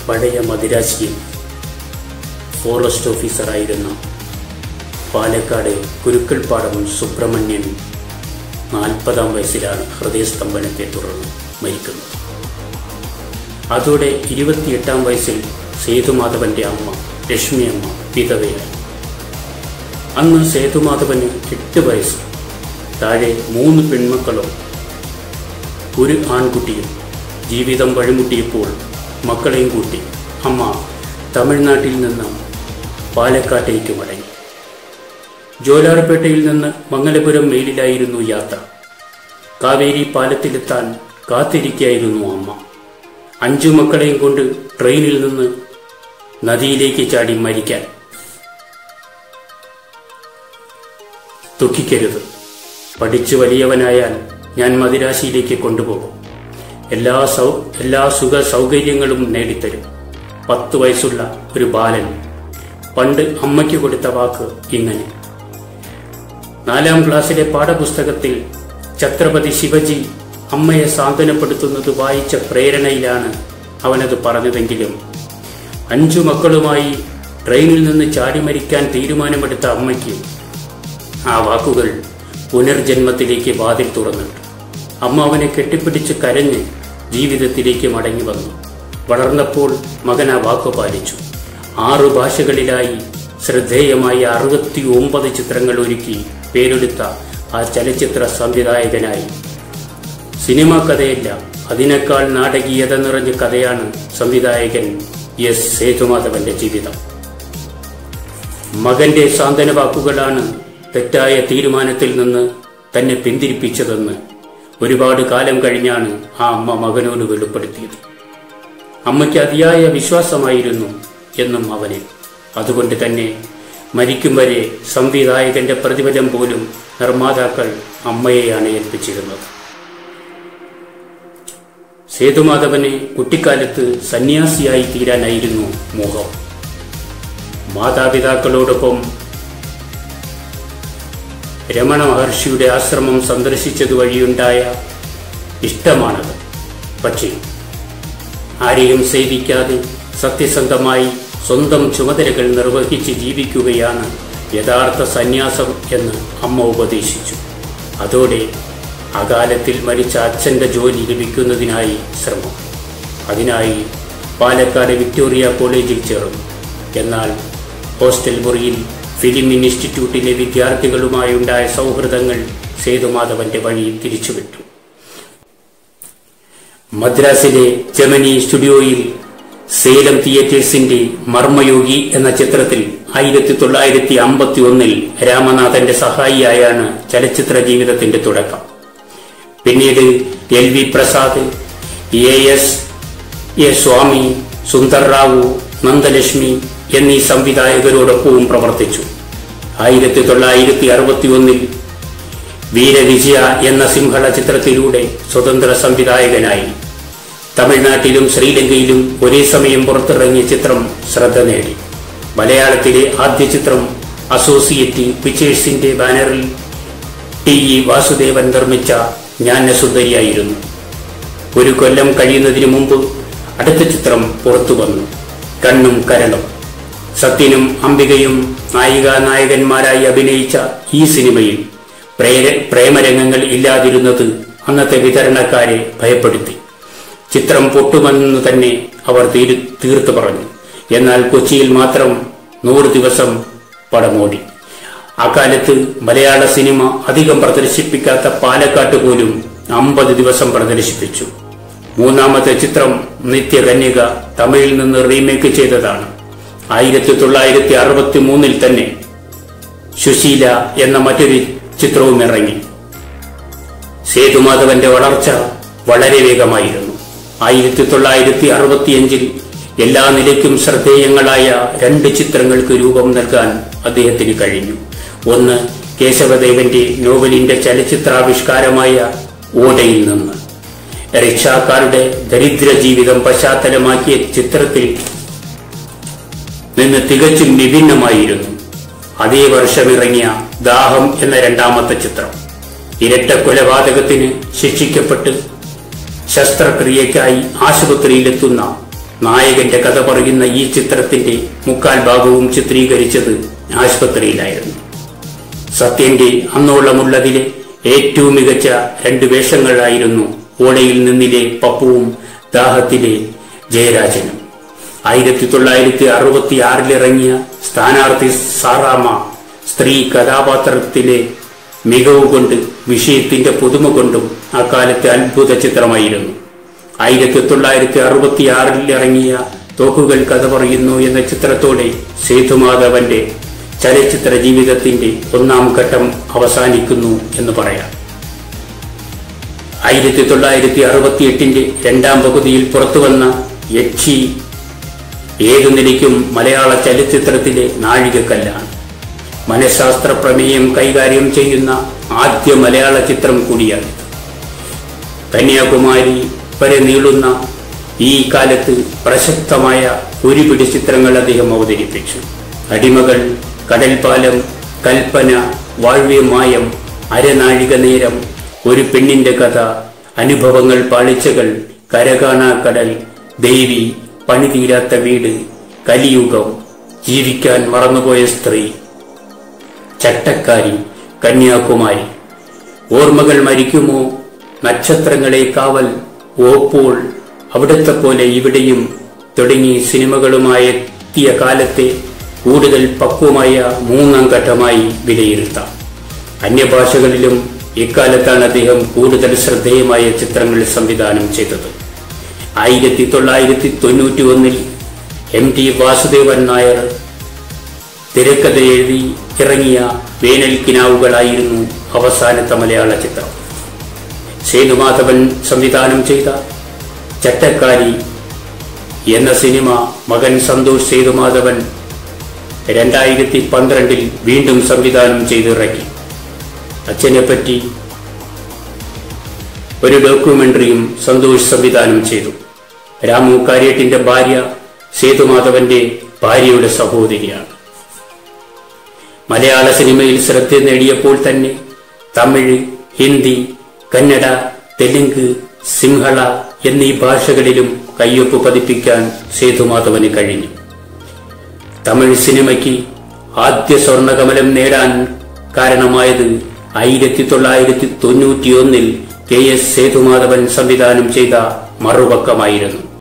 പഴയ മദിരാശിയിൽ ഫോറസ്റ്റ് ഓഫീസറായിരുന്ന പാലക്കാട് കുരുക്കൽപ്പാടം സുബ്രഹ്മണ്യൻ നാൽപ്പതാം വയസ്സിലാണ് ഹൃദയസ്തംഭനത്തെ തുടർന്ന് മരിക്കുന്നത് അതോടെ ഇരുപത്തിയെട്ടാം വയസ്സിൽ സേതുമാധവന്റെ അമ്മ ലക്ഷ്മിയമ്മ വിധവയായി അന്ന് സേതുമാധവന് എട്ട് വയസ്സ് താഴെ മൂന്ന് പെൺമക്കളും ഒരു ആൺകുട്ടിയും ജീവിതം വഴിമുട്ടിയപ്പോൾ മക്കളെയും കൂട്ടി അമ്മ തമിഴ്നാട്ടിൽ നിന്ന് പാലക്കാട്ടേക്ക് മടങ്ങി ജോലാർപേട്ടയിൽ നിന്ന് മംഗലപുരം മെയിലിലായിരുന്നു യാത്ര കാവേരി പാലത്തിലെത്താൻ കാത്തിരിക്കായിരുന്നു അമ്മ അഞ്ചു മക്കളെയും കൊണ്ട് ട്രെയിനിൽ നിന്ന് നദിയിലേക്ക് ചാടി മരിക്കാൻ ദുഃഖിക്കരുത് പഠിച്ചു വലിയവനായാൽ ഞാൻ മദിരാശിയിലേക്ക് കൊണ്ടുപോകും എല്ലാ സൗ എല്ലാ സുഖ സൗകര്യങ്ങളും നേടിത്തരും പത്ത് വയസ്സുള്ള ഒരു ബാലൻ പണ്ട് അമ്മയ്ക്ക് കൊടുത്ത വാക്ക് ഇങ്ങനെ നാലാം ക്ലാസ്സിലെ പാഠപുസ്തകത്തിൽ ഛത്രപതി ശിവജി അമ്മയെ സാന്ത്വനപ്പെടുത്തുന്നത് വായിച്ച പ്രേരണയിലാണ് അവനത് പറഞ്ഞതെങ്കിലും അഞ്ചു മക്കളുമായി ട്രെയിനിൽ നിന്ന് ചാടി മരിക്കാൻ തീരുമാനമെടുത്ത അമ്മയ്ക്ക് ആ വാക്കുകൾ പുനർജന്മത്തിലേക്ക് വാതിൽ തുറന്നിട്ടു അമ്മ അവനെ കെട്ടിപ്പിടിച്ച് കരഞ്ഞ് ജീവിതത്തിലേക്ക് മടങ്ങി വന്നു വളർന്നപ്പോൾ മകൻ ആ വാക്ക് പാലിച്ചു ആറു ഭാഷകളിലായി ശ്രദ്ധേയമായ അറുപത്തി ഒമ്പത് ചിത്രങ്ങൾ ഒരുക്കി പേരെടുത്ത ആ ചലച്ചിത്ര സംവിധായകനായി സിനിമ കഥയല്ല അതിനേക്കാൾ നാടകീയത നിറഞ്ഞ കഥയാണ് സംവിധായകൻ എസ് സേതുമാധവന്റെ ജീവിതം മകന്റെ സാന്ത്വന വാക്കുകളാണ് തെറ്റായ തീരുമാനത്തിൽ നിന്ന് തന്നെ പിന്തിരിപ്പിച്ചതെന്ന് ഒരുപാട് കാലം കഴിഞ്ഞാണ് ആ അമ്മ മകനോട് വെളിപ്പെടുത്തിയത് അമ്മയ്ക്ക് അതിയായ വിശ്വാസമായിരുന്നു എന്നും അവന് അതുകൊണ്ട് തന്നെ മരിക്കും വരെ സംവിധായകന്റെ പ്രതിഫലം പോലും നിർമ്മാതാക്കൾ അമ്മയെയാണ് ഏൽപ്പിച്ചിരുന്നത് സേതുമാധവന് കുട്ടിക്കാലത്ത് സന്യാസിയായി തീരാനായിരുന്നു മോഹം മാതാപിതാക്കളോടൊപ്പം രമണ മഹർഷിയുടെ ആശ്രമം സന്ദർശിച്ചത് വഴിയുണ്ടായ ഇഷ്ടമാണത് പക്ഷേ ആരെയും സേവിക്കാതെ സത്യസന്ധമായി സ്വന്തം ചുമതലകൾ നിർവഹിച്ച് ജീവിക്കുകയാണ് യഥാർത്ഥ സന്യാസം എന്ന് അമ്മ ഉപദേശിച്ചു അതോടെ അകാലത്തിൽ മരിച്ച അച്ഛൻ്റെ ജോലി ലഭിക്കുന്നതിനായി ശ്രമം അതിനായി പാലക്കാട് വിക്ടോറിയ കോളേജിൽ ചേർന്നു എന്നാൽ ഹോസ്റ്റൽ മുറിയിൽ ഫിലിം ഇൻസ്റ്റിറ്റ്യൂട്ടിലെ വിദ്യാർത്ഥികളുമായുണ്ടായ സൗഹൃദങ്ങൾ സേതുമാധവന്റെ വഴി തിരിച്ചുവിട്ടു മദ്രാസിലെ ജമനി സ്റ്റുഡിയോയിൽ സേലം തിയേറ്റേഴ്സിന്റെ മർമ്മയോഗി എന്ന ചിത്രത്തിൽ ആയിരത്തി തൊള്ളായിരത്തി അമ്പത്തി ഒന്നിൽ രാമനാഥന്റെ സഹായിയായാണ് ചലച്ചിത്ര ജീവിതത്തിന്റെ തുടക്കം പിന്നീട് L V Prasad A S A Swamy Sundar Rao Nandalakshmi എന്നീ സംവിധായകരോടൊപ്പവും പ്രവർത്തിച്ചു ആയിരത്തി തൊള്ളായിരത്തി അറുപത്തി ഒന്നിൽ വീരവിജയ എന്ന സിംഹള ചിത്രത്തിലൂടെ സ്വതന്ത്ര സംവിധായകനായി തമിഴ്നാട്ടിലും ശ്രീലങ്കയിലും ഒരേ സമയം പുറത്തിറങ്ങിയ ചിത്രം ശ്രദ്ധ നേടി മലയാളത്തിലെ ആദ്യ ചിത്രം അസോസിയേറ്റ് പിക്ചേഴ്സിന്റെ ബാനറിൽ ടി ഇ വാസുദേവൻ നിർമ്മിച്ച ജ്ഞാനസുന്ദരിയായിരുന്നു ഒരു കൊല്ലം കഴിയുന്നതിന് മുമ്പ് അടുത്ത ചിത്രം പുറത്തു വന്നു കണ്ണും കരളും സത്യനും അംബികയും നായിക നായകന്മാരായി അഭിനയിച്ച ഈ സിനിമയിൽ പ്രേര- പ്രേമരംഗങ്ങൾ ഇല്ലാതിരുന്നത് അന്നത്തെ വിതരണക്കാരെ ഭയപ്പെടുത്തി ചിത്രം പൊട്ടുമെന്ന് തന്നെ അവർ തീരു തീർത്തു പറഞ്ഞു എന്നാൽ കൊച്ചിയിൽ മാത്രം നൂറ് ദിവസം പടമോടി അക്കാലത്ത് മലയാള സിനിമ അധികം പ്രദർശിപ്പിക്കാത്ത പാലക്കാട്ട് പോലും അമ്പത് ദിവസം പ്രദർശിപ്പിച്ചു മൂന്നാമത്തെ ചിത്രം നിത്യകന്യക തമിഴിൽ നിന്ന് റീമേക്ക് ചെയ്തതാണ് ആയിരത്തി തൊള്ളായിരത്തി അറുപത്തി മൂന്നിൽ തന്നെ സുശീല എന്ന മറ്റൊരു ചിത്രവും ഇറങ്ങി സേതുമാധവന്റെ വളർച്ച വളരെ വേഗമായിരുന്നു ആയിരത്തി തൊള്ളായിരത്തി അറുപത്തിയഞ്ചിൽ എല്ലാ നിലയ്ക്കും ശ്രദ്ധേയങ്ങളായ രണ്ട് ചിത്രങ്ങൾക്ക് രൂപം നൽകാൻ അദ്ദേഹത്തിന് കഴിഞ്ഞു ഒന്ന് കേശവദേവന്റെ നോവലിന്റെ ചലച്ചിത്രാവിഷ്കാരമായ ഓടയിൽ നിന്ന് റിക്ഷാക്കാരുടെ ദരിദ്ര ജീവിതം പശ്ചാത്തലമാക്കിയ ചിത്രത്തിൽ നിന്ന് തികച്ചും വിഭിന്നമായിരുന്നു അതേ വർഷമിറങ്ങിയ ദാഹം എന്ന രണ്ടാമത്തെ ചിത്രം ഇരട്ട കൊലപാതകത്തിന് ശിക്ഷിക്കപ്പെട്ട് ശസ്ത്രക്രിയയ്ക്കായി ആശുപത്രിയിലെത്തുന്ന നായകന്റെ കഥ പറയുന്ന ഈ ചിത്രത്തിന്റെ മുക്കാൽ ഭാഗവും ചിത്രീകരിച്ചത് ആശുപത്രിയിലായിരുന്നു സത്യന്റെ അന്നോളമുള്ളതിലെ ഏറ്റവും മികച്ച രണ്ട് വേഷങ്ങളായിരുന്നു ഓടയിൽ നിന്നിലെ പപ്പുവും ദാഹത്തിലെ ജയരാജനും ആയിരത്തി തൊള്ളായിരത്തി അറുപത്തി ആറിലിറങ്ങിയ സ്ഥാനാർത്ഥി സാറാമ സ്ത്രീ കഥാപാത്രത്തിലെ മികവ് കൊണ്ട് വിഷയത്തിന്റെ പുതുമ കൊണ്ടും അക്കാലത്തെ അത്ഭുത ചിത്രമായിരുന്നു ആയിരത്തി തൊള്ളായിരത്തി അറുപത്തി ആറിൽ ഇറങ്ങിയ തോക്കുകൾ കഥ പറയുന്നു എന്ന ചിത്രത്തോടെ സേതുമാധവന്റെ ചലച്ചിത്ര ജീവിതത്തിന്റെ ഒന്നാം ഘട്ടം അവസാനിക്കുന്നു എന്ന് പറയാം ആയിരത്തി തൊള്ളായിരത്തി അറുപത്തി എട്ടിന്റെ രണ്ടാം പകുതിയിൽ പുറത്തുവന്ന യക്ഷി ഏതു നിലയ്ക്കും മലയാള ചലച്ചിത്രത്തിലെ നാഴികക്കല്ലാണ് മനഃശാസ്ത്ര പ്രമേയം കൈകാര്യം ചെയ്യുന്ന ആദ്യ മലയാള ചിത്രം കൂടിയാണ് കന്യാകുമാരി വരെ നീളുന്ന ഈ കാലത്ത് പ്രശസ്തമായ ഒരുപിടി ചിത്രങ്ങൾ അദ്ദേഹം അവതരിപ്പിച്ചു അടിമകൾ കടൽപ്പാലം കൽപ്പന വാഴ്വ്യമായം അരനാഴിക നേരം ഒരു പെണ്ണിന്റെ കഥ അനുഭവങ്ങൾ പാളിച്ചകൾ കരകാണാ കടൽ ദേവി പണിതീരാത്ത വീട് കലിയുഗം ജീവിക്കാൻ മറന്നുപോയ സ്ത്രീ ചട്ടക്കാരി കന്യാകുമാരി ഓർമ്മകൾ മരിക്കുമോ നക്ഷത്രങ്ങളെ കാവൽ ഓപ്പോൾ അവിടത്തെ പോലെ ഇവിടെയും തുടങ്ങി സിനിമകളുമായി എത്തിയ കാലത്തെ കൂടുതൽ പക്വമായ മൂന്നാം ഘട്ടമായി വിലയിരുത്താം അന്യഭാഷകളിലും ഇക്കാലത്താണ് അദ്ദേഹം കൂടുതൽ ശ്രദ്ധേയമായ ചിത്രങ്ങൾ സംവിധാനം ചെയ്തത് ആയിരത്തി തൊള്ളായിരത്തി തൊണ്ണൂറ്റി ഒന്നിൽ എം ടി വാസുദേവൻ നായർ തിരക്കഥ എഴുതി ഇറങ്ങിയ വേനൽ കിനാവുകളായിരുന്നു അവസാനത്തെ മലയാള ചിത്രം സേതുമാധവൻ സംവിധാനം ചെയ്ത ചട്ടക്കാരി എന്ന സിനിമ മകൻ സന്തോഷ് സേതുമാധവൻ രണ്ടായിരത്തി പന്ത്രണ്ടിൽ വീണ്ടും സംവിധാനം ചെയ്തിറക്കി അച്ഛനെപ്പറ്റി ഒരു ഡോക്യുമെന്ററിയും സന്തോഷ് സംവിധാനം ചെയ്തു രാമു കാര്യട്ടിന്റെ ഭാര്യ സേതുമാധവന്റെ ഭാര്യയുടെ സഹോദരിയാണ് മലയാള സിനിമയിൽ ശ്രദ്ധ നേടിയപ്പോൾ തന്നെ തമിഴ് ഹിന്ദി കന്നഡ തെലുങ്ക് സിംഹള എന്നീ ഭാഷകളിലും കയ്യൊപ്പ് പതിപ്പിക്കാൻ സേതുമാധവന് കഴിഞ്ഞു തമിഴ് സിനിമയ്ക്ക് ആദ്യ സ്വർണകമലം നേടാൻ കാരണമായത് ആയിരത്തി തൊള്ളായിരത്തി തൊണ്ണൂറ്റിയൊന്നിൽ കെ എസ് സേതുമാധവൻ സംവിധാനം ചെയ്ത മറുപക്കമായിരുന്നു